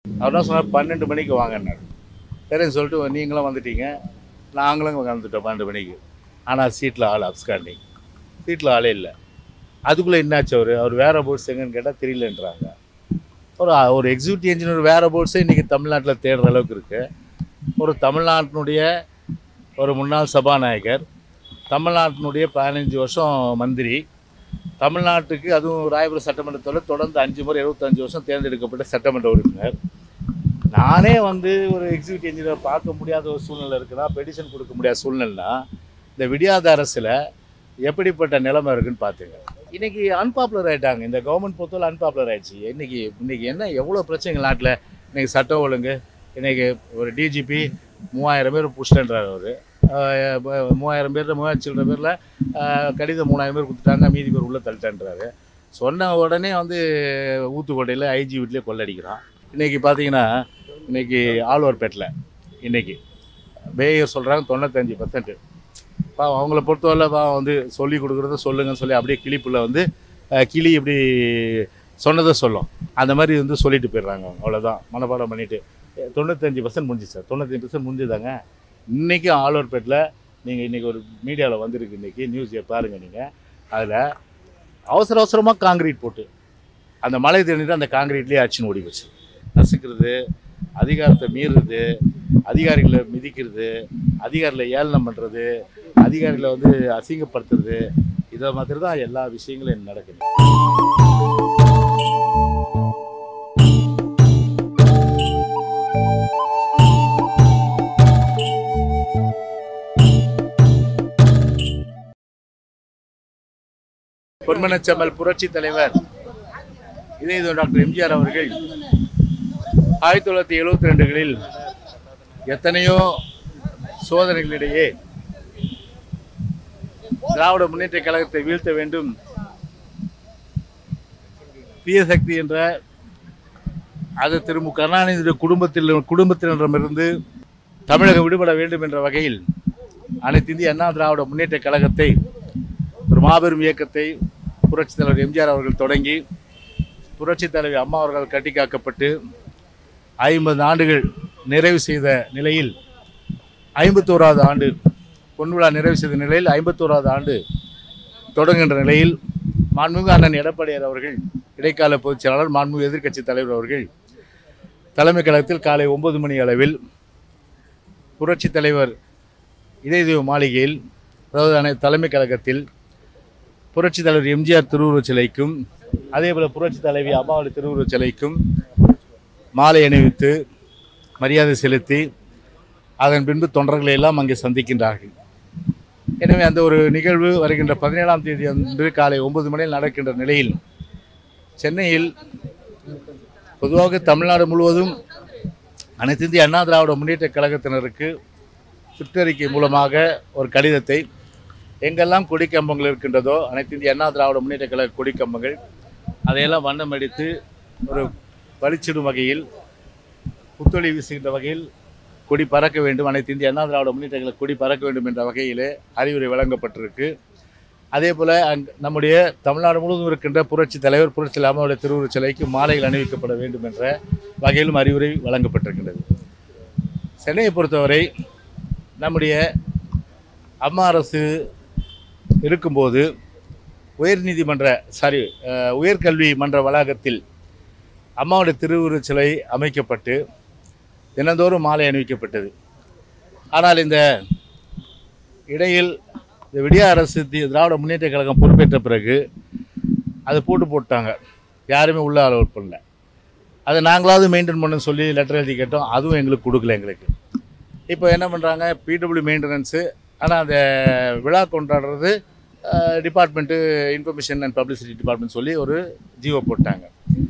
அவர் தான் சொன்னார் பன்னெண்டு மணிக்கு வாங்கன்னாரு சரின்னு சொல்லிட்டு நீங்களும் வந்துட்டீங்க நாங்களும் வந்துட்டோம் பன்னெண்டு மணிக்கு ஆனால் சீட்டில் ஆள் அப்ஸ்காண்டிங் சீட்டில் ஆளே இல்லை அதுக்குள்ளே என்னாச்சு அவர் அவர் வேறு போர்ட்ஸ் எங்கன்னு கேட்டால் தெரியலன்றாங்க ஒரு ஒரு எக்ஸிக்யூட்டிவ் இன்ஜினியர் வேறு போர்ட்ஸே இன்றைக்கி தமிழ்நாட்டில் தேடுற அளவுக்கு இருக்குது ஒரு தமிழ்நாட்டினுடைய ஒரு முன்னாள் சபாநாயகர் தமிழ்நாட்டினுடைய பதினஞ்சு வருஷம் மந்திரி தமிழ்நாட்டுக்கு அதுவும் ராயபுரம் சட்டமன்றத்தில் தொடர்ந்து அஞ்சு முறை இருபத்தஞ்சு வருஷம் தேர்ந்தெடுக்கப்பட்ட சட்டமன்ற உறுப்பினர் நானே வந்து ஒரு எக்ஸிக்யூட்டிவ் இன்ஜினியர் பார்க்க முடியாத ஒரு சூழ்நிலை இருக்குன்னா பெட்டிஷன் கொடுக்க முடியாத சூழ்நிலைனா இந்த விடியாத அரசில் எப்படிப்பட்ட நிலைமை இருக்குன்னு பார்த்துங்க இன்றைக்கி அன்பாப்புலர் ஆகிட்டாங்க இந்த கவர்மெண்ட் பொறுத்தவரை அன்பாப்புலர் ஆயிடுச்சு இன்றைக்கி இன்றைக்கி என்ன எவ்வளோ பிரச்சனைகள் நாட்டில் இன்றைக்கி சட்டம் ஒழுங்கு இன்றைக்கி ஒரு டிஜிபி மூவாயிரம் பேர் புஷ்டன்றார் அவர் மூவாயிரம் பேர் மூவாயிரம் சில்லற பேரில் கடிதம் மூணாயிரம் பேர் கொடுத்துட்டாங்க மீதி பேர் உள்ளே தள்ளிட்டான்றாரு சொன்ன உடனே வந்து ஊத்துக்கோட்டையில் ஐஜி வீட்லேயே கொள்ளடிக்கிறான் இன்றைக்கி பார்த்தீங்கன்னா இன்றைக்கி ஆழ்வார்பேட்டில் இன்றைக்கி பேயர் சொல்கிறாங்க தொண்ணூத்தஞ்சு பர்சன்ட் பாவம் அவங்கள பொறுத்தவரை பாவம் வந்து சொல்லி கொடுக்குறத சொல்லுங்கன்னு சொல்லி அப்படியே கிளிப்புல வந்து அஹ், கிளி இப்படி சொன்னதை சொல்லும் அந்த மாதிரி வந்து சொல்லிட்டு போயிடுறாங்க அவங்க அவ்வளோதான் மனப்பாடம் பண்ணிட்டு தொண்ணூத்தஞ்சு பர்சன்ட் முடிஞ்சு சார் தொண்ணூத்தஞ்சு பர்சன்ட் முடிஞ்சுதாங்க இன்றைக்கும் ஆழ்வார்பேட்டில் நீங்கள் இன்றைக்கி ஒரு மீடியாவில் வந்திருக்கு இன்றைக்கி நியூஸ் பாருங்கள் நீங்கள் அதில் அவசர அவசரமாக காங்கிரீட் போட்டு அந்த மழை தண்ணிட்டு அந்த காங்கிரீட்லேயே அடிச்சுன்னு ஓடி போச்சு நசுக்கிறது அதிகாரத்தை மீறுறது அதிகாரிகளை மிதிக்கிறது அதிகாரிகளை ஏளனம் பண்ணுறது அதிகாரிகளை வந்து அசிங்கப்படுத்துறது இதை மாதிரி தான் எல்லா விஷயங்களும் இங்க நடக்குது பொன்மனச்செம்மல் புரட்சி தலைவர் இதய டாக்டர் எம்ஜிஆர் அவர்கள் ஆயிரத்தி தொள்ளாயிரத்தி எழுபத்தி ரெண்டுகளில் எத்தனையோ சோதனைகளிடையே திராவிட முன்னேற்ற கழகத்தை வீழ்த்த வேண்டும் தீய சக்தி என்ற அது திரு மு கருணாநிதியுடைய குடும்பத்தில் குடும்பத்தினரிடமிருந்து தமிழகம் விடுபட வேண்டும் என்ற வகையில் அனைத்து இந்திய அண்ணா திராவிட முன்னேற்ற கழகத்தை ஒரு மாபெரும் இயக்கத்தை புரட்சித் தலைவர் எம்ஜிஆர் அவர்கள் தொடங்கி புரட்சித் தலைவி அம்மா அவர்கள் கட்டி காக்கப்பட்டு ஐம்பது ஆண்டுகள் நிறைவு செய்த நிலையில் ஐம்பத்தோராவது ஆண்டு பொன்விழா நிறைவு செய்த நிலையில் ஐம்பத்தோராவது ஆண்டு தொடங்குகின்ற நிலையில் மாண்புமிகு அண்ணன் எடப்பாடியார் அவர்கள் இடைக்கால பொதுச் செயலாளர் மாண்புமிகு எதிர்க்கட்சி தலைவர் அவர்கள் தலைமை கழகத்தில் காலை ஒன்பது மணி அளவில் புரட்சித் தலைவர் இதயதேவ மாளிகையில் அதாவது அனை தலைமை கழகத்தில் புரட்சித் தலைவர் எம்ஜிஆர் திருவுருவச் சிலைக்கும் அதேபோல் புரட்சித் தலைவி அம்மாவுடைய திருவுருவச் சிலைக்கும் மாலை அணிவித்து மரியாதை செலுத்தி அதன் பின்பு தொண்டர்களை எல்லாம் அங்கே சந்திக்கின்றார்கள் எனவே அந்த ஒரு நிகழ்வு வருகின்ற பதினேழாம் தேதி அன்று காலை ஒன்பது மணியில் நடக்கின்ற நிலையில் சென்னையில் பொதுவாக தமிழ்நாடு முழுவதும் அனைத்து இந்திய அண்ணா திராவிட முன்னேற்ற கழகத்தினருக்கு சுற்றறிக்கை மூலமாக ஒரு கடிதத்தை எங்கெல்லாம் கொடிக்கம்பங்கள் இருக்கின்றதோ அனைத்து இந்திய அண்ணா திராவிட முன்னேற்ற கழக கொடிக்கம்பங்கள் அதையெல்லாம் வண்ணம் அடித்து ஒரு பளிச்சிடும் வகையில் புத்தொளி வீசுகின்ற வகையில் கொடி பறக்க வேண்டும் அனைத்து இந்திய அண்ணா திராவிட முன்னேற்ற கழக கொடி பறக்க வேண்டும் என்ற வகையிலே அறிவுரை வழங்கப்பட்டிருக்கு அதே போல் அங் நம்முடைய தமிழ்நாடு முழுவதும் இருக்கின்ற புரட்சி தலைவர் புரட்சி அம்மாவுடைய திருவுருவச் சிலைக்கு மாலைகள் அணிவிக்கப்பட வேண்டும் என்ற வகையிலும் அறிவுரை வழங்கப்பட்டிருக்கின்றது சென்னையை பொறுத்தவரை நம்முடைய அம்மா அரசு இருக்கும்போது உயர்நீதிமன்ற சாரி அஹ், உயர்கல்வி மன்ற வளாகத்தில் அம்மாவுடைய திருவுருவச் சிலை அமைக்கப்பட்டு தினந்தோறும் மாலை அணிவிக்கப்பட்டது ஆனால் இந்த இடையில் இந்த விடிய அரசு தி- திராவிட முன்னேற்ற கழகம் பொறுப்பேற்ற பிறகு அதை போட்டு போட்டாங்க யாருமே உள்ள அலோட் பண்ணல அதை நாங்களாவது மெயின்டைன் பண்ண சொல்லி லெட்டர் எழுதி கேட்டோம் அதுவும் எங்களுக்கு கொடுக்கல எங்களுக்கு இப்போ என்ன பண்ணுறாங்க பிடபிள்யூ மெயின்டெனன்ஸு ஆனால் அந்த விழா கொண்டாடுறது department information and publicity department சொல்லி ஒரு ஜிஓ போட்டாங்க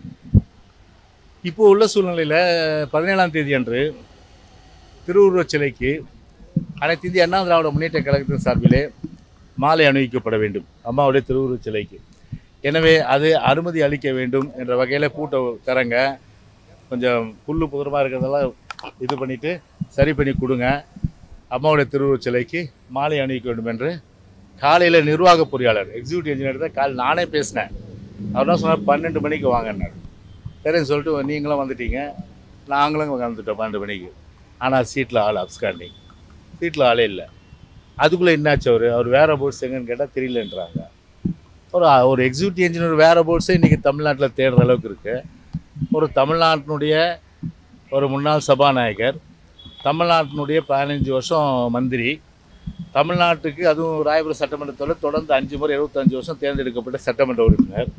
இப்போ உள்ள சூழ்நிலையில் பதினேழாம் தேதி அன்று திருவுருவச் சிலைக்கு அனைத்து இந்திய அண்ணா திராவிட முன்னேற்ற கழகத்தின் சார்பிலே மாலை அணிவிக்கப்பட வேண்டும் அம்மாவுடைய திருவுருவச் சிலைக்கு எனவே அது அனுமதி அளிக்க வேண்டும் என்ற வகையில் பூட்டை தரங்க கொஞ்சம் புல்லு புதரமாக இருக்கிறதெல்லாம் இது பண்ணிவிட்டு சரி பண்ணி கொடுங்க அம்மாவுடைய திருவுருவச் சிலைக்கு மாலை அணிவிக்க வேண்டும் என்று காலையில் நிர்வாக பொறியாளர் எக்ஸிக்யூட்டிவ் இன்ஜினியர் தான் கால் நானே பேசினேன் அவர் தான் சொன்னார் பன்னெண்டு மணிக்கு வாங்கினார் சரின்னு சொல்லிட்டு நீங்களும் வந்துட்டீங்க நாங்களும் கலந்துட்டோம் பன்னெண்டு மணிக்கு ஆனால் சீட்டில் ஆள் அப்ஸ்காண்டிங் சீட்டில் ஆளே இல்லை அதுக்குள்ளே என்னாச்சு அவர் அவர் வேற போர்ட்ஸ் எங்கன்னு கேட்டால் தெரியலன்றாங்க ஒரு ஒரு எக்ஸிக்யூட்டிவ் இன்ஜினியர் வேற போர்ட்ஸே இன்றைக்கி தமிழ்நாட்டில் தேடுற அளவுக்கு இருக்குது ஒரு தமிழ்நாட்டினுடைய ஒரு முன்னாள் சபாநாயகர் தமிழ்நாட்டினுடைய பதினஞ்சு வருஷம் மந்திரி தமிழ்நாட்டுக்கு அதுவும் ராயபுரம் சட்டமன்றத்தில் தொடர்ந்து அஞ்சு முறை இருபத்தஞ்சு வருஷம் தேர்ந்தெடுக்கப்பட்ட சட்டமன்ற உறுப்பினர்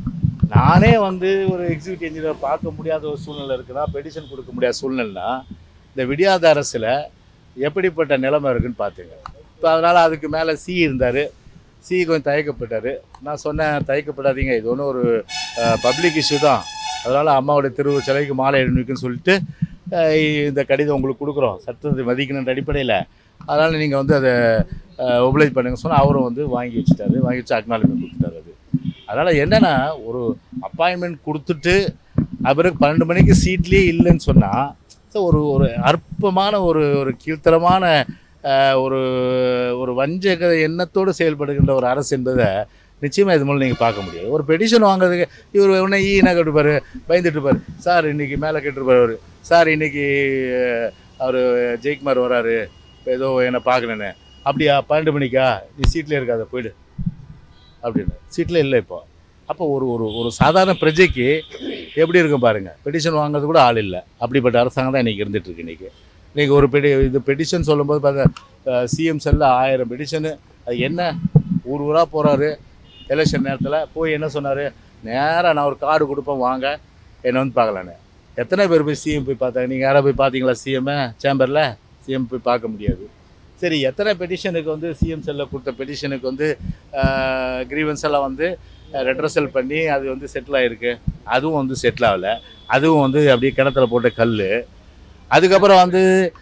நானே வந்து ஒரு எக்ஸிக்யூட்டிவ் இன்ஜினியர் பார்க்க முடியாத ஒரு சூழ்நிலை இருக்குன்னா பெடிஷன் கொடுக்க முடியாத சூழ்நிலைனா இந்த விடியாத அரசில் எப்படிப்பட்ட நிலைமை இருக்குன்னு பார்த்துங்க இப்போ அதனால் அதுக்கு மேலே சி இருந்தார் சி கொஞ்சம் தயக்கப்பட்டார் நான் சொன்னேன் தயக்கப்படாதீங்க இது ஒன்றும் ஒரு பப்ளிக் இஷ்யூ தான் அதனால் அம்மாவுடைய திரு சிலைக்கு மாலை எழுநிக்குன்னு சொல்லிட்டு அஹ், இந்த கடிதம் உங்களுக்கு கொடுக்குறோம் சட்டத்தை மதிக்கணுன்ற அடிப்படையில் அதனால் நீங்கள் வந்து அதை ஒபலைஸ் பண்ணுங்க சொன்னால் அவரும் வந்து வாங்கி வச்சுட்டாரு வாங்கி வச்சு அக்னாலஜ்மெண்ட் கொடுத்துட்டாரு அது அதனால் என்னென்னா ஒரு அப்பாயின்மெண்ட் கொடுத்துட்டு அப்புறம் பன்னெண்டு மணிக்கு சீட்லேயே இல்லைன்னு சொன்னால் ஸோ ஒரு ஒரு அற்பமான ஒரு ஒரு கீழ்த்தரமான அஹ், ஒரு ஒரு வஞ்சக எண்ணத்தோடு செயல்படுகின்ற ஒரு அரசு என்பதை நிச்சயமாக இது மூலம் நீங்கள் பார்க்க முடியாது ஒரு பெடிஷன் வாங்குறதுக்கு இவர் உடனே ஈ என்ன கேட்டுப்பார் பயந்துட்டு இருப்பார் சார் இன்னைக்கு மேலே கேட்டுருப்பார் அவர் சார் இன்னைக்கு அவர் ஜெயக்குமார் வராரு ஏதோ என்னை பார்க்கணுன்னு அப்படியா பன்னெண்டு மணிக்கா நீ சீட்டில் இருக்காத போயிடு அப்படின்னு சீட்டில் இல்லை இப்போ அப்போ ஒரு ஒரு ஒரு சாதாரண பிரஜைக்கு எப்படி இருக்கும் பாருங்க பெட்டிஷன் வாங்குறது கூட ஆள் இல்லை அப்படிப்பட்ட அரசாங்கம் தான் இன்றைக்கி இருந்துட்டு இருக்கு இன்றைக்கி இன்றைக்கி ஒரு பெடி இது பெட்டிஷன் சொல்லும்போது பார்த்தா சிஎம் செல்ல ஆயிரம் பெட்டிஷனு அது என்ன ஊர் ஊராக போகிறாரு எலெக்ஷன் நேரத்தில் போய் என்ன சொன்னார் நேராக நான் ஒரு கார்டு கொடுப்பேன் வாங்க என்னை வந்து பார்க்கலான்னு எத்தனை பேர் போய் சிஎம் போய் பார்த்தாங்க நீங்கள் யாராவது போய் பார்த்தீங்களா சிஎம்மை சேம்பரில் சிஎம் போய் பார்க்க முடியாது சரி எத்தனை பெட்டிஷனுக்கு வந்து சிஎம் செல்ல கொடுத்த பெட்டிஷனுக்கு வந்து கிரீவன்ஸ் எல்லாம் வந்து ரெட்ரஸல் பண்ணி அது வந்து செட்டில் ஆகிருக்கு அதுவும் வந்து செட்டில் ஆகலை அதுவும் வந்து அப்படியே கிணத்துல போட்ட கல் அதுக்கப்புறம் வந்து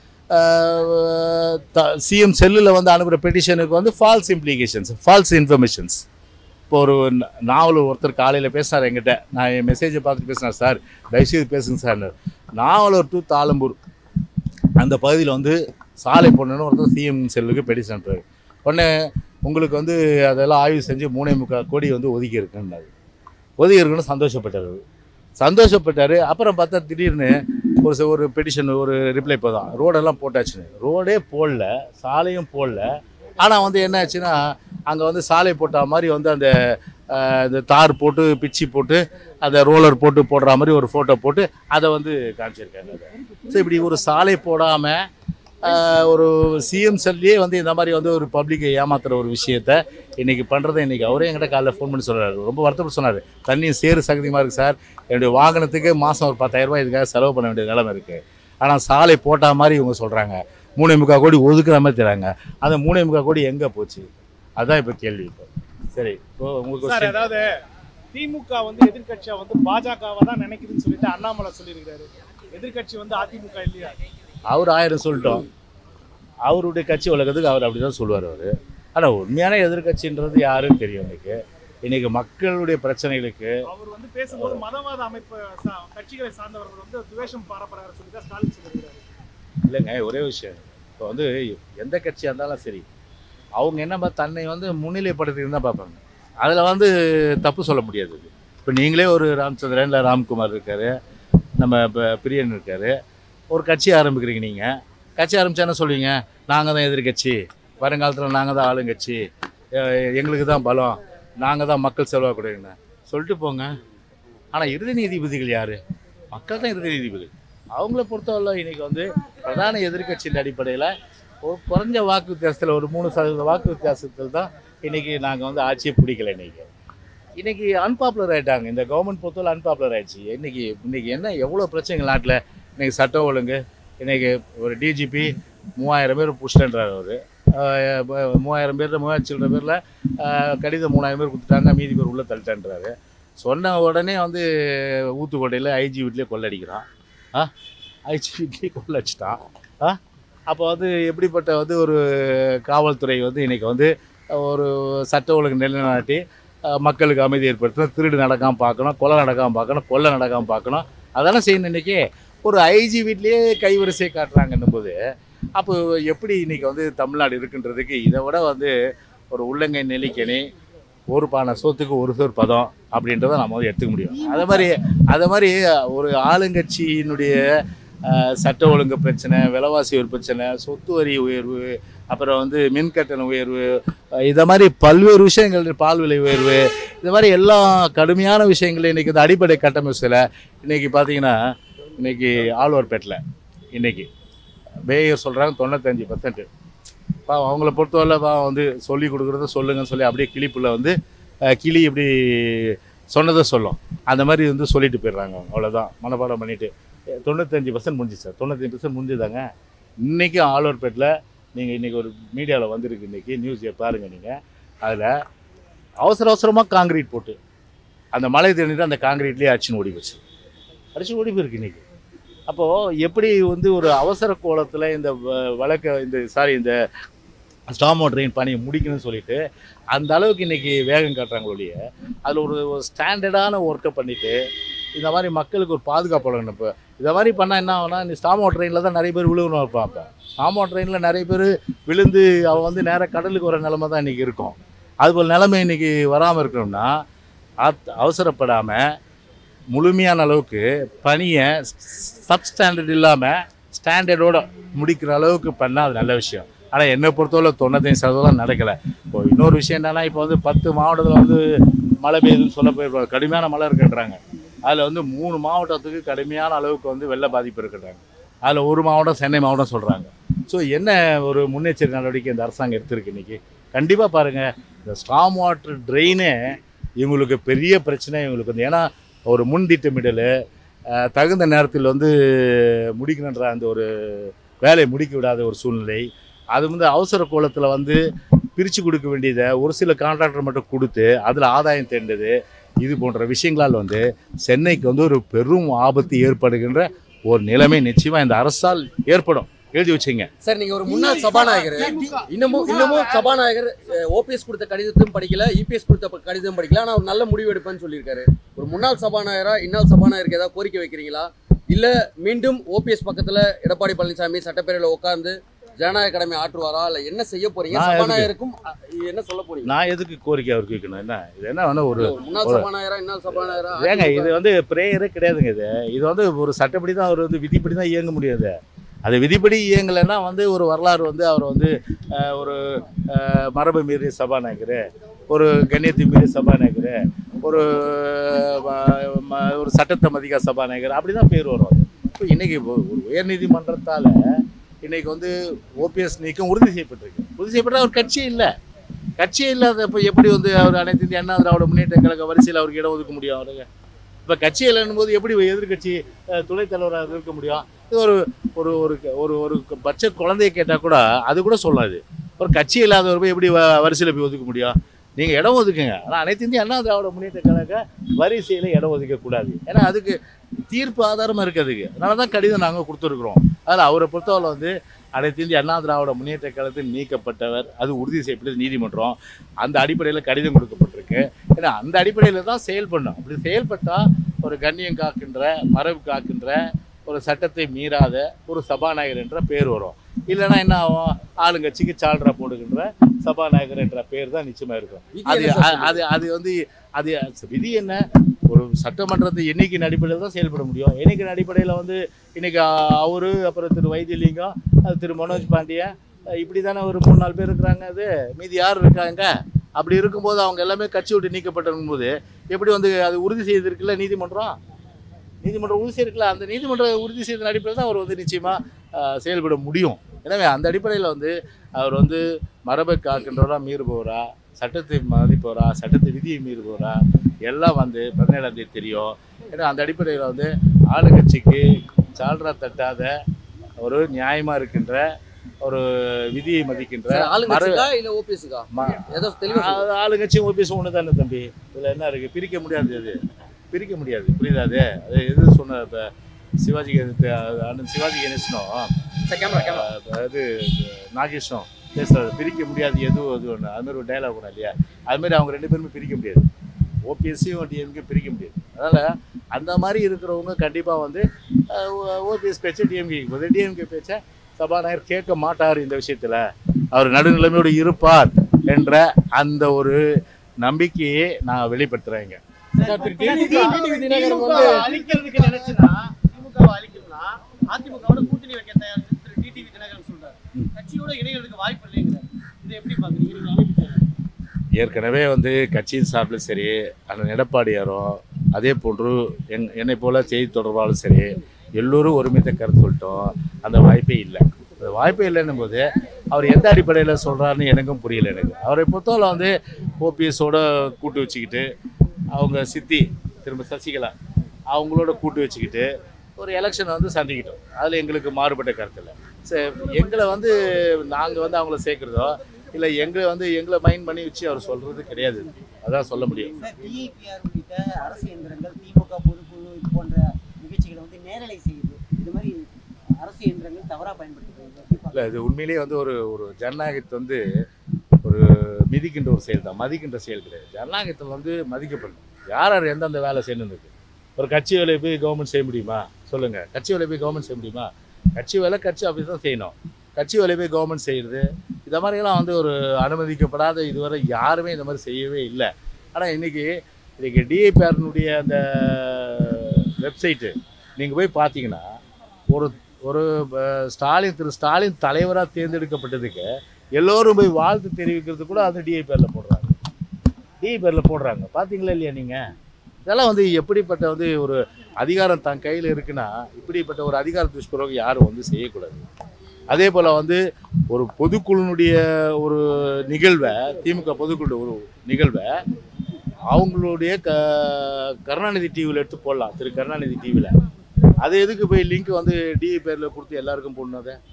சிஎம் செல்லில் வந்து அனுப்புகிற பெட்டிஷனுக்கு வந்து ஃபால்ஸ் இம்ப்ளிகேஷன்ஸ் ஃபால்ஸ் இன்ஃபர்மேஷன்ஸ் இப்போ ஒரு ந- நாவல் ஒருத்தர் காலையில் பேசினார் என்கிட்ட நான் என் மெசேஜை பார்த்துட்டு பேசினேன் சார் தயவுசெய்து பேசுங்க சார் நாவலூர் டு தாளம்பூர் அந்த பகுதியில் வந்து சாலை போடணுன்னு ஒருத்தர் சிஎம் செல்லுக்கு பெட்டிஷன் அனுப்புறாரு உடனே உங்களுக்கு வந்து அதெல்லாம் ஆய்வு செஞ்சு மூணே முக்கால் கோடி வந்து ஒதுக்கி இருக்குன்னாரு ஒதுக்கி இருக்குன்னு சந்தோஷப்பட்டார் அவரு. சந்தோஷப்பட்டார் அப்புறம் பார்த்தா திடீர்னு ஒரு ச- ஒரு பெட்டிஷன் ஒரு ரிப்ளை இப்போ தான் ரோடெல்லாம் போட்டாச்சுன்னு ரோடே போடல சாலையும் போடல ஆனால் வந்து என்ன ஆச்சுன்னா அங்கே வந்து சாலை போட்ட மாதிரி வந்து அந்த அஹ், இந்த தார் போட்டு பிச்சி போட்டு அந்த ரோலர் போட்டு போடுற மாதிரி ஒரு ஃபோட்டோ போட்டு அதை வந்து காமிச்சிருக்காங்க அதை ஸோ இப்படி ஒரு சாலை போடாமல் ஒரு சிஎம் செல்லியே வந்து இந்த மாதிரி வந்து ஒரு பப்ளிக்கை ஏமாத்துற ஒரு விஷயத்த இன்னைக்கு பண்ணுறதை இன்னைக்கு அவரே என்கிட்ட காலைல ஃபோன் பண்ணி சொல்றாரு ரொம்ப வருத்தப்பட்டு சொன்னார் தண்ணி சேறு சகதியமாக இருக்குது சார் என்னுடைய வாகனத்துக்கு மாதம் ஒரு 10000 ரூபாய் இதுக்காக செலவு பண்ண வேண்டிய நிலைமை இருக்குது ஆனால் சாலை போட்டா மாதிரி இவங்க சொல்கிறாங்க மூணே முக்கால் கோடி ஒதுக்குற மாதிரி தராங்க அந்த மூணே முக்கால் கோடி எங்கே போச்சு அதான் இப்போ கேள்வி இப்போ சரி இப்போ உங்களுக்கு சார் question. அதாவது திமுக வந்து எதிர்க்கட்சியா வந்து பாஜகவை தான் நினைக்குதுன்னு சொல்லிட்டு அண்ணாமலை சொல்லியிருக்காரு எதிர்க்கட்சி வந்து அதிமுக இல்லையா அவர் ஆயிரம் சொல்லிட்டோம் அவருடைய கட்சி உலகத்துக்கு அவர் அப்படி தான் சொல்லுவார் அவர் ஆனால் உண்மையான எதிர்க்கட்சின்றது யாருன்னு தெரியும் இன்னைக்கு இன்னைக்கு மக்களுடைய பிரச்சனைகளுக்கு அவர் வந்து பேசும்போது மதவாத அமைப்பு சா- கட்சிகளை சார்ந்தவர்கள் வந்து துவேஷம் பாரப்படுறாரு சொல்லி தான் ஸ்டாலின் சொல்லியிருக்காரு இல்லைங்க ஒரே விஷயம் இப்போ வந்து எந்த கட்சியாக இருந்தாலும் சரி அவங்க என்னப்பா தன்னை வந்து முன்னிலைப்படுத்தின்னு தான் பார்ப்பாங்க அதில் வந்து தப்பு சொல்ல முடியாது இப்போ நீங்களே ஒரு ராமச்சந்திரன் இல்லை ராம்குமார் இருக்கார் நம்ம இப்போ பிரியன் இருக்கார் ஒரு கட்சி ஆரம்பிக்கிறீங்க நீங்கள் கட்சி ஆரம்பிச்சா என்ன சொல்லுவீங்க நாங்கள் தான் எதிர்கட்சி வருங்காலத்தில் நாங்கள் தான் ஆளுங்கட்சி எ- எங்களுக்கு தான் பலம் நாங்கள் தான் மக்கள் செலவாக்கூடியங்க சொல்லிட்டு போங்க ஆனால் இறுதி நீதிபதிகள் யார் மக்கள் தான் இறுதி நீதிபதி அவங்கள பொறுத்தவரை இன்னைக்கு வந்து பிரதான எதிர்க்கட்சியின் அடிப்படையில் ஒரு குறைஞ்ச வாக்கு வித்தியாசத்தில் ஒரு மூணு சதவீத வாக்கு வித்தியாசத்தில் தான் இன்னைக்கு நாங்கள் வந்து ஆட்சியை பிடிக்கல இன்னைக்கு இன்னைக்கு அன்பாப்புலர் ஆயிட்டாங்க இந்த கவர்மெண்ட் பொறுத்தவரை அன்பாப்புலர் ஆயிடுச்சு இன்னைக்கு இன்னைக்கு என்ன எவ்வளோ பிரச்சனைகள் நாட்டில் இன்னைக்கு சட்டம் ஒழுங்கு இன்னைக்கு ஒரு டிஜிபி மூவாயிரம் பேர் புஷ்டன்றார் அவர் மூவாயிரம் பேர் மூவாயிரம் சில்லற பேரில் கடிதம் மூணாயிரம் பேர் கொடுத்துட்டாங்க மீதி பேர் உள்ளே தள்ளிட்டேன்றாரு சொன்ன உடனே வந்து ஊத்துக்கோட்டையில் ஐஜி வீட்லேயே கொள்ளடிக்கிறான் ஆ ஐஜி வீட்லேயே கொள்ளடிச்சிட்டான் ஆ அப்போ வந்து எப்படிப்பட்ட வந்து ஒரு காவல்துறை வந்து இன்னைக்கு வந்து ஒரு சட்ட ஒழுங்கு நிலைநாட்டி அஹ், மக்களுக்கு அமைதி ஏற்படுத்தணும் திருடு நடக்காமல் பார்க்கணும் கொலை நடக்காமல் பார்க்கணும் கொள்ளை நடக்காமல் பார்க்கணும் அதெல்லாம் செய்யணும் இன்னைக்கு ஒரு ஐஜி வீட்லேயே கைவரிசை காட்டுறாங்கன்னும் போது அப்போ எப்படி இன்னைக்கு வந்து தமிழ்நாடு இருக்குன்றதுக்கு இதை விட வந்து ஒரு உள்ளங்கை நெல்லிக்கனி ஒரு பானை சோத்துக்கு ஒரு சோறு பதம் அப்படின்றத நம்ம வந்து எடுத்துக்க முடியும் அதே மாதிரி அதே மாதிரி ஒரு ஆளுங்கட்சியினுடைய அஹ், சட்ட ஒழுங்கு பிரச்சனை விலைவாசி ஒரு பிரச்சனை சொத்து வரி உயர்வு அப்புறம் வந்து மின் கட்டண உயர்வு அஹ், இதை மாதிரி பல்வேறு விஷயங்கள் பால் விலை உயர்வு இந்த மாதிரி எல்லா கடுமையான விஷயங்களும் இன்றைக்கி இந்த அடிப்படை கட்டமைச்சில் இன்றைக்கி பார்த்தீங்கன்னா இன்றைக்கி ஆழ்வார்பேட்டில் இன்றைக்கி பேயர் சொல்கிறாங்க தொண்ணூத்தஞ்சு பர்சன்ட் பாவம் அவங்கள பொறுத்தவரை பாவம் வந்து சொல்லி கொடுக்குறத சொல்லுங்கன்னு சொல்லி அப்படியே கிளிப்புல வந்து அஹ், கிளி இப்படி சொன்னதை சொல்லும் அந்த மாதிரி வந்து சொல்லிட்டு போயிடுறாங்க அவங்க அவ்வளோதான் மனப்பாடம் பண்ணிட்டு தொண்ணூத்தஞ்சு பர்சன்ட் முடிஞ்சிச்சு சார் தொண்ணூத்தஞ்சு பர்சன்ட் முடிஞ்சுதாங்க இன்றைக்கும் ஆழ்வார்பேட்டில் நீங்கள் இன்றைக்கி ஒரு மீடியாவில் வந்திருக்கு இன்றைக்கி நியூஸ் பாருங்கள் நீங்கள் அதில் அவசர அவசரமாக காங்கிரீட் போட்டு அந்த மழை தண்ணிட்டு அந்த காங்கிரீட்லேயே அடிச்சுன்னு ஓடி போச்சு அடிச்சு ஓடி போயிருக்கு இன்றைக்கி அப்போது எப்படி வந்து ஒரு அவசர கோலத்தில் இந்த வ- வழக்க இந்த சாரி இந்த ஸ்டாமோ ட்ரெயின் பணியை முடிக்கணும்னு சொல்லிட்டு அந்த அளவுக்கு இன்றைக்கி வேகம் காட்டுறாங்க ஒழிய அதில் ஒரு ஒரு ஸ்டாண்டர்டான ஒர்க்கை பண்ணிவிட்டு இந்த மாதிரி மக்களுக்கு ஒரு பாதுகாப்பு வழங்கணும் இப்போ இந்த மாதிரி பண்ணால் என்ன ஆகும்னா இந்த ஸ்டாமோ ட்ரெயினில் தான் நிறைய பேர் விழுகணும் இருப்பான் இப்போ ஸ்டாமோ ட்ரெயினில் நிறைய பேர் விழுந்து அவன் வந்து நேராக கடலுக்கு வர நிலமை தான் இன்றைக்கி இருக்கும் அதுபோல் நிலைமை இன்றைக்கி வராமல் இருக்கணும்னா ஆத் அவசரப்படாமல் முழுமையான அளவுக்கு பணியை சப் ஸ்டாண்டர்ட் இல்லாமல் ஸ்டாண்டர்டோட முடிக்கிற அளவுக்கு பண்ணால் அது நல்ல விஷயம் ஆனால் என்னை பொறுத்தவரை தொண்ணூத்தஞ்சு சதவீதம் நடக்கலை இப்போ இன்னொரு விஷயம் என்னன்னா இப்போ வந்து பத்து மாவட்டத்தில் வந்து மழை பெய்யுதுன்னு சொல்ல போயிருப்பாங்க கடுமையான மழை இருக்குன்றாங்க அதில் வந்து மூணு மாவட்டத்துக்கு கடுமையான அளவுக்கு வந்து வெள்ள பாதிப்பு இருக்குன்றாங்க அதில் ஒரு மாவட்டம் சென்னை மாவட்டம் சொல்கிறாங்க ஸோ என்ன ஒரு முன்னெச்சரிக்கை நடவடிக்கை இந்த அரசாங்கம் எடுத்திருக்கு இன்னைக்கு கண்டிப்பாக பாருங்கள் இந்த ஸ்டாம் வாட்டர் ட்ரெயினே இவங்களுக்கு பெரிய பிரச்சனை இவங்களுக்கு வந்து ஏன்னா ஒரு முன் திட்டமிடல் அஹ், தகுந்த நேரத்தில் வந்து முடிக்கணுன்ற அந்த ஒரு வேலையை முடிக்க விடாத ஒரு சூழ்நிலை அது வந்து அவசர கோலத்தில் வந்து பிரித்து கொடுக்க வேண்டியதை ஒரு சில கான்ட்ராக்டர் மட்டும் கொடுத்து அதில் ஆதாயம் தேர்ந்தது இது போன்ற விஷயங்களால் வந்து சென்னைக்கு வந்து ஒரு பெரும் ஆபத்து ஏற்படுகின்ற ஒரு நிலைமை நிச்சயமாக இந்த அரசால் ஏற்படும் எழுதி வச்சுங்க சார் நீங்க ஒரு முன்னாள் சபாநாயகர் இன்னமும் இன்னமும் சபாநாயகர் ஓபிஎஸ் கொடுத்த கடிதத்தையும் படிக்கல இபிஎஸ் கொடுத்த ப- கடிதம் படிக்கல ஆனா ஒரு நல்ல முடிவு எடுப்பேன்னு சொல்லியிருக்காரு ஒரு முன்னாள் சபாநாயகரா இன்னாள் சபாநாயகருக்கு ஏதாவது கோரிக்கை வைக்கிறீங்களா இல்ல மீண்டும் ஓபிஎஸ் பக்கத்துல எடப்பாடி பழனிசாமி சட்டப்பேரவையில உட்கார்ந்து ஜனநாயக கடமை ஆற்றுவாரா இல்ல என்ன செய்ய போறீங்க நான் எதுக்கு? சபாநாயகருக்கும் அ, என்ன சொல்ல போறீங்க நான் எதுக்கு கோரிக்கை அவருக்கு வைக்கணும் என்ன இது என்ன வேணா ஒரு இல்ல, ஒரு முன்னாள் சபாநாயகரா இன்னாள் சபாநாயகரா ஏங்க இது வந்து ப்ரேயரே கிடையாதுங்க இது இது வந்து ஒரு சட்டப்படி தான் அவர் வந்து விதிப்படி தான் இயங்க முடியாது அது விதிப்படி இயங்கலைன்னா வந்து ஒரு வரலாறு வந்து அவர் வந்து அஹ், ஒரு அஹ், மரபு மீறிய சபாநாயகர் ஒரு கண்ணியத்தை மீறிய சபாநாயகர் ஒரு ம- ம- ஒரு சட்டத்தை மதிக்கா சபாநாயகர் அப்படி தான் பேர் வரும் இப்போ இன்னைக்கு ஒரு உயர்நீதிமன்றத்தால் இன்னைக்கு வந்து ஓபிஎஸ் நீக்கம் உறுதி செய்யப்பட்டிருக்கு உறுதி செய்யப்பட்ட ஒரு கட்சியே இல்லை கட்சியே இல்லாதப்போ எப்படி வந்து அவர் அனைத்து இந்திய அண்ணா திராவிட முன்னேற்ற கழக வரிசையில் அவருக்கு இடம் ஒதுக்க முடியும் அவருக்கு இப்போ கட்சி இல்லைன்னும் போது எப்படி எதிர்கட்சி அஹ், துணைத் தலைவராக இருக்க முடியும் இது ஒரு ஒரு ஒரு ஒரு ஒரு பட்ச குழந்தைய கேட்டால் கூட அது கூட சொல்லாது ஒரு கட்சி இல்லாதவர் போய் எப்படி வ- வரிசையில் போய் ஒதுக்க முடியும் நீங்கள் இடம் ஒதுக்குங்க ஆனால் அனைத்து இந்திய அண்ணா திராவிட முன்னேற்ற கழக வரிசையில் இடம் ஒதுக்கக்கூடாது ஏன்னா அதுக்கு தீர்ப்பு ஆதாரமாக இருக்குது அதுக்கு அதனால தான் கடிதம் நாங்கள் கொடுத்துருக்குறோம் அதில் அவரை பொறுத்தவரை வந்து அனைத்து இந்திய அண்ணா திராவிட முன்னேற்ற கழகத்தில் நீக்கப்பட்டவர் அது உறுதி செய்யப்பட்டது நீதிமன்றம் அந்த அடிப்படையில் கடிதம் கொடுக்கப்பட்டிருக்கு ஏன்னா அந்த அடிப்படையில் தான் செயல்படணும் அப்படி செயல்பட்டால் ஒரு கண்ணியம் காக்கின்ற மரபு காக்கின்ற ஒரு சட்டத்தை மீறாத ஒரு சபாநாயகர் என்ற பேர் வரும் இல்லைன்னா என்ன ஆகும் ஆளுங்கட்சிக்கு சால்ரா போடுகின்ற சபாநாயகர் என்ற பேர் தான் நிச்சயமா இருக்கும் விதி அது என்ன சார் அ- அது அது வந்து அது விதி என்ன ஒரு சட்டமன்றத்தை எண்ணிக்கையின் அடிப்படையில் தான் செயல்பட முடியும் எண்ணிக்கையின் அடிப்படையில் வந்து இன்னைக்கு அ- அவரு அப்புறம் திரு வைத்தியலிங்கம் அது திரு மனோஜ் பாண்டியன் அஹ் இப்படி தானே ஒரு மூணு நாலு பேர் இருக்கிறாங்க அது மீதி யார் இருக்காங்க அப்படி இருக்கும்போது அவங்க எல்லாமே கட்சி விட்டு நீக்கப்பட்டிருக்கும் போது எப்படி வந்து அது உறுதி செய்திருக்குல்ல நீதிமன்றம் நீதிமன்றம் உறுதி செய்திருக்குல்ல அந்த நீதிமன்றம் உறுதி செய்தன் அடிப்படையில் தான் அவர் வந்து நிச்சயமாக செயல்பட முடியும் எனவே அந்த அடிப்படையில் வந்து அவர் வந்து மரபை காக்கின்றவரா மீறுபவரா சட்டத்தை மதிப்பவரா சட்டத்தை விதியை மீறுபவரா எல்லாம் வந்து பதினேழாம் தேதி தெரியும் ஏன்னா அந்த அடிப்படையில் வந்து ஆளுங்கட்சிக்கு சால்ரா தட்டாத ஒரு நியாயமாக இருக்கின்ற ஒரு விதியை மதிக்கின்ற சார், மர ஆளுங்கட்சிக்கா இல்ல ஓபிஎஸ்க்கா ம- ஏதோ தெளிவா சொல்லுங்க. ஆ- ஆளுங்கட்சியும் ஓபிஎஸ் ஒன்று தானே தம்பி இதில் என்ன இருக்குது பிரிக்க முடியாது அது பிரிக்க முடியாது புரியுதா அது அது எது சொன்ன இப்போ சிவாஜி கணேச- அண்ணன் சிவாஜி கணேசனும் சார், கேமரா கேமரா அது நாகேஷும் பேசுறது பிரிக்க முடியாது எது அது ஒன்று அது மாதிரி ஒரு டைலாக் ஒன்று இல்லையா அது மாதிரி அவங்க ரெண்டு பேருமே பிரிக்க முடியாது ஓபிஎஸ்சியும் டிஎம்கே பிரிக்க முடியாது அதனால் அந்த மாதிரி இருக்கிறவங்க கண்டிப்பாக வந்து ஓபிஎஸ் பேச்சை டிஎம்கே போது டிஎம்கே பேச்சை சபாநாயகர் கேட்க மாட்டார் இந்த விஷயத்தில் அவர் நடுநிலைமையோடு இருப்பார் என்ற அந்த ஒரு நம்பிக்கையை நான் வெளிப்படுத்துகிறேங்க சார், திரு டிடிவி தினகரன் திமுக வந்து அழிக்கிறதுக்கு நினைச்சுனா திமுக அழிக்கணும்னா அதிமுகவோட கூட்டணி வைக்க தயார் திரு டிடிவி தினகரன் சொல்றாரு கட்சியோட இணையறதுக்கு வாய்ப்பு இல்லைங்கிறார் இதை எப்படி பாக்குறீங்க நீங்க அமைப்பு செயலர். ஏற்கனவே வந்து கட்சியின் சார்பில் சரி அண்ணன் எடப்பாடியாரோ அதே போன்று எங் என்னை போல செய்தி தொடர்பாலும் சரி எல்லோரும் ஒருமித்த கருத்து சொல்லிட்டோம் அந்த வாய்ப்பே இல்லை அந்த வாய்ப்பே இல்லைன்னும் போது அவர் எந்த அடிப்படையில் சொல்கிறாருன்னு எனக்கும் புரியல எனக்கு அவரை பொறுத்தவரை வந்து ஓபிஎஸோட கூட்டு வச்சுக்கிட்டு அவங்க சித்தி திரும்ப சசிகலா அவங்களோட கூட்டு வச்சுக்கிட்டு ஒரு எலெக்ஷனை வந்து சந்திக்கிட்டோம் அதில் எங்களுக்கு மாறுபட்ட கருத்து இல்லை சரி எங்களை வந்து நாங்கள் வந்து அவங்கள சேர்க்குறதோ இல்லை எங்களை வந்து எங்களை மைண்ட் பண்ணி வச்சு அவர் சொல்கிறது கிடையாது அதான் சொல்ல முடியும் சார் டிஐபிஆர் உள்ளிட்ட அரசு இயந்திரங்கள் திமுக பொதுக்குழு இது போன்ற நிகழ்ச்சிகளை வந்து நேரலை செய்யுது இது மாதிரி அரசு இயந்திரங்கள் தவறா பயன்படுத்துறது இல்லை இது உண்மையிலேயே வந்து ஒரு ஒரு ஜனநாயகத்தை வந்து ஒரு மிதிக்கின்ற ஒரு செயல் தான் மதிக்கின்ற செயல் கிடையாது ஜனநாயகத்தில் வந்து மதிக்கப்படணும் யார் யார் எந்தெந்த வேலை செய்யணும் இருக்கு ஒரு கட்சி வேலையை போய் கவர்மெண்ட் செய்ய முடியுமா சொல்லுங்கள் கட்சி வேலையை போய் கவர்மெண்ட் செய்ய முடியுமா கட்சி வேலை கட்சி ஆஃபீஸ் தான் செய்யணும் கட்சி வேலையை போய் கவர்மெண்ட் செய்கிறது இந்த மாதிரியெல்லாம் வந்து ஒரு அனுமதிக்கப்படாத இதுவரை யாருமே இந்த மாதிரி செய்யவே இல்லை ஆனால் இன்றைக்கி இன்றைக்கி டிஏபிஆர்னுடைய அந்த வெப்சைட்டு நீங்கள் போய் பார்த்தீங்கன்னா ஒரு ஒரு அஹ், ஸ்டாலின் திரு ஸ்டாலின் தலைவராக தேர்ந்தெடுக்கப்பட்டதுக்கு எல்லோரும் போய் வாழ்த்து தெரிவிக்கிறது கூட அந்த டிஐபிஆரில் போடுறாங்க டிஐபிஆரில் போடுறாங்க பார்த்தீங்களா இல்லையா நீங்கள் இதெல்லாம் வந்து எப்படிப்பட்ட வந்து ஒரு அதிகாரம் தன் கையில் இருக்குன்னா இப்படிப்பட்ட ஒரு அதிகார துஷ்பிரயோகம் யாரும் வந்து செய்யக்கூடாது அதே போல் வந்து ஒரு பொதுக்குழுனுடைய ஒரு நிகழ்வை திமுக பொதுக்குழு ஒரு நிகழ்வை அவங்களுடைய க கருணாநிதி டிவியில் எடுத்து போடலாம் திரு கருணாநிதி டிவியில் அது எதுக்கு போய் லிங்க் வந்து டிவி பேரில் கொடுத்து எல்லாருக்கும் போடணும் அதை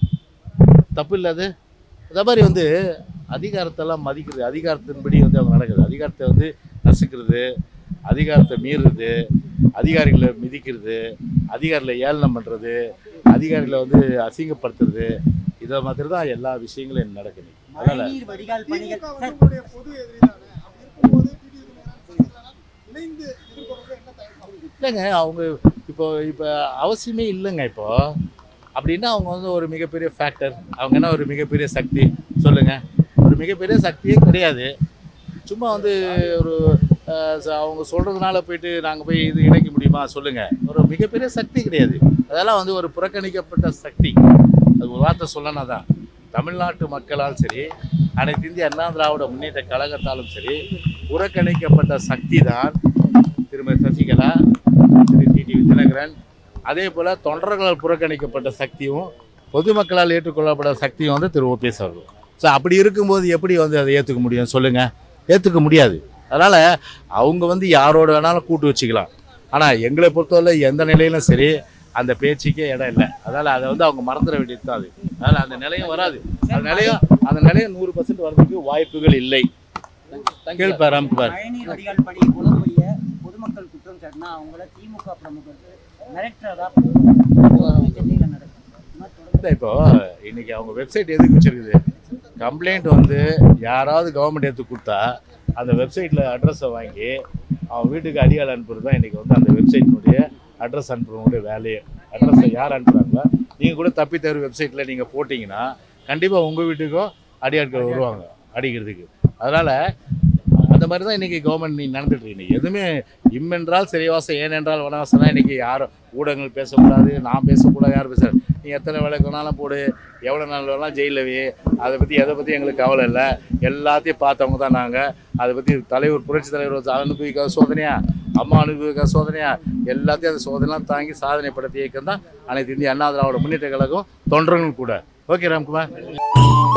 தப்பு இல்லை அது அதே மாதிரி வந்து அதிகாரத்தெல்லாம் மதிக்கிறது அதிகாரத்தின்படி வந்து அவங்க நடக்குது அதிகாரத்தை வந்து நசுக்கிறது அதிகாரத்தை மீறுறது அதிகாரிகளை மிதிக்கிறது அதிகாரிகளை ஏளனம் பண்ணுறது அதிகாரிகளை வந்து அசிங்கப்படுத்துறது இதை மாதிரி தான் எல்லா விஷயங்களும் இங்க நடக்குது அதனால் மழைநீர் வடிகால் பணிகள் திமுக சார் வந்து உங்களுடைய பொது எதிரி தானே அப்படி இருக்கும்போது டிடிவி தினகரன் சசிகலா இணைந்து எதிர்கொள்றது என்ன தயக்கம் இல்லைங்க அவங்க இப்போ இப்போ அவசியமே இல்லைங்க இப்போ அப்படின்னா அவங்க வந்து ஒரு மிகப்பெரிய ஃபேக்டர் அவங்க என்ன ஒரு மிகப்பெரிய சக்தி சொல்லுங்க ஒரு மிகப்பெரிய சக்தியே கிடையாது சும்மா வந்து ஒரு அஹ், ச- அவங்க சொல்றதுனால போயிட்டு நாங்கள் போய் இது இணைக்க முடியுமா சொல்லுங்க ஒரு மிகப்பெரிய சக்தி கிடையாது அதெல்லாம் வந்து ஒரு புறக்கணிக்கப்பட்ட சக்தி அது ஒரு வார்த்தை சொல்லனா தான் தமிழ்நாட்டு மக்களால் சரி அனைத்து இந்திய அண்ணா திராவிட முன்னேற்ற கழகத்தாலும் சரி புறக்கணிக்கப்பட்ட சக்தி தான் திருமதி சசிகலா திரு டிடிவி தினகரன் அதே போல் தொண்டர்களால் புறக்கணிக்கப்பட்ட சக்தியும் பொதுமக்களால் ஏற்றுக்கொள்ளப்பட்ட சக்தியும் வந்து திரு ஓபிஎஸ் அவர்கள் ஸோ அப்படி இருக்கும்போது எப்படி வந்து அதை ஏற்றுக்க முடியும் சொல்லுங்கள் ஏற்றுக்க முடியாது அதனால் அவங்க வந்து யாரோட வேணாலும் கூட்டு வச்சுக்கலாம் ஆனால் எங்களை பொறுத்தவரை எந்த நிலையிலும் சரி அந்த பேச்சுக்கே இடம் இல்லை அதனால் அதை வந்து அவங்க மறந்துட வேண்டியது தான் அது அதனால் அந்த நிலையும் வராது அந்த நிலையும் அந்த நிலையம் நூறு பர்சன்ட் வர்றதுக்கு வாய்ப்புகள் இல்லை கேள்பார் ராம்குமார் மழைநீர் வடிகால் பணியை குளம்படிய பொதுமக்கள் குற்றம் சாட்டினா அவங்கள திமுக பிரமுகர்கள் மிரட்டுறதா சென்னையில் நடக்குது இது மாதிரி தொடர்ந்து இல்லை இப்போ இன்னைக்கு அவங்க வெப்சைட் எதுக்கு வச்சிருக்குது கம்ப்ளைண்ட் வந்து யாராவது கவர்மெண்ட் எடுத்து கொடுத்தா அந்த வெப்சைட்டில் அட்ரஸை வாங்கி அவன் வீட்டுக்கு அடியாள் அனுப்புறது தான் இன்றைக்கி வந்து அந்த வெப்சைட்டினுடைய அட்ரஸ் அனுப்புறவங்களுடைய வேலையே அட்ரஸை யார் அனுப்புகிறாங்களோ நீங்கள் கூட தப்பி தவறு வெப்சைட்டில் நீங்கள் போட்டிங்கன்னா கண்டிப்பாக உங்கள் வீட்டுக்கும் அடியாட்கள் வருவாங்க அடிக்கிறதுக்கு அதனால் அந்த மாதிரி தான் இன்றைக்கி கவர்மெண்ட் நீ நடந்துட்டு இருக்கு இன்னைக்கு எதுவுமே இம்மென்றால் சிறைவாசம் ஏனென்றால் வனவாசம் தான் இன்றைக்கி யாரும் ஊடகங்கள் பேசக்கூடாது நான் பேசக்கூடாது யாரும் பேச நீ எத்தனை வேலைக்கு வேணாலும் போடு எவ்வளோ நாள் வேணாலும் ஜெயிலில் வை அதை பற்றி எதை பற்றி எங்களுக்கு கவலை இல்லை எல்லாத்தையும் பார்த்தவங்க தான் நாங்கள் அதை பற்றி தலைவர் புரட்சி தலைவர் அனுபவிக்காத சோதனையா அம்மா அனுபவிக்காத சோதனையா எல்லாத்தையும் அந்த சோதனைலாம் தாங்கி சாதனைப்படுத்திய இயக்கம் தான் அனைத்து இந்திய அண்ணா திராவிட முன்னேற்ற கழகம் தொண்டர்களும் கூட ஓகே ராம்குமார்